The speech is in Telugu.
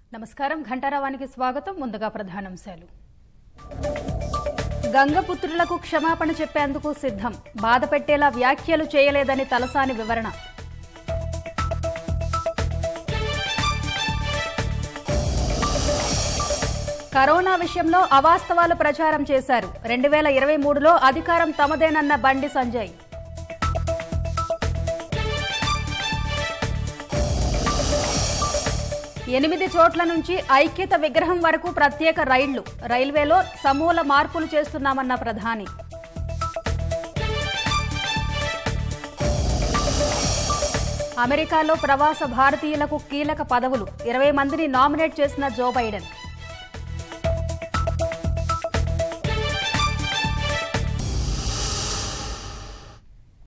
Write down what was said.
నమస్కారం ఘంటారావానికి స్వాగతం ముందుగా ప్రధానాంశాలు గంగపుత్రులకు క్షమాపణ చెప్పేందుకు సిద్ధం బాధ పెట్టేలా వ్యాఖ్యలు చేయలేదని తలసాని వివరణ కరోనా విషయంలో అవాస్తవాలు ప్రచారం చేశారు రెండు వేల ఇరవై మూడులో అధికారం తమదేనన్న బండి సంజయ్ ఎనిమిది చోట్ల నుంచి ఐక్యత విగ్రహం వరకు ప్రత్యేక రైళ్లు రైల్వేలో సమూల మార్పులు చేస్తున్నామన్న ప్రధాని అమెరికాలో ప్రవాస భారతీయులకు కీలక పదవులు ఇరవై మందిని నామినేట్ చేసిన జో బైడెన్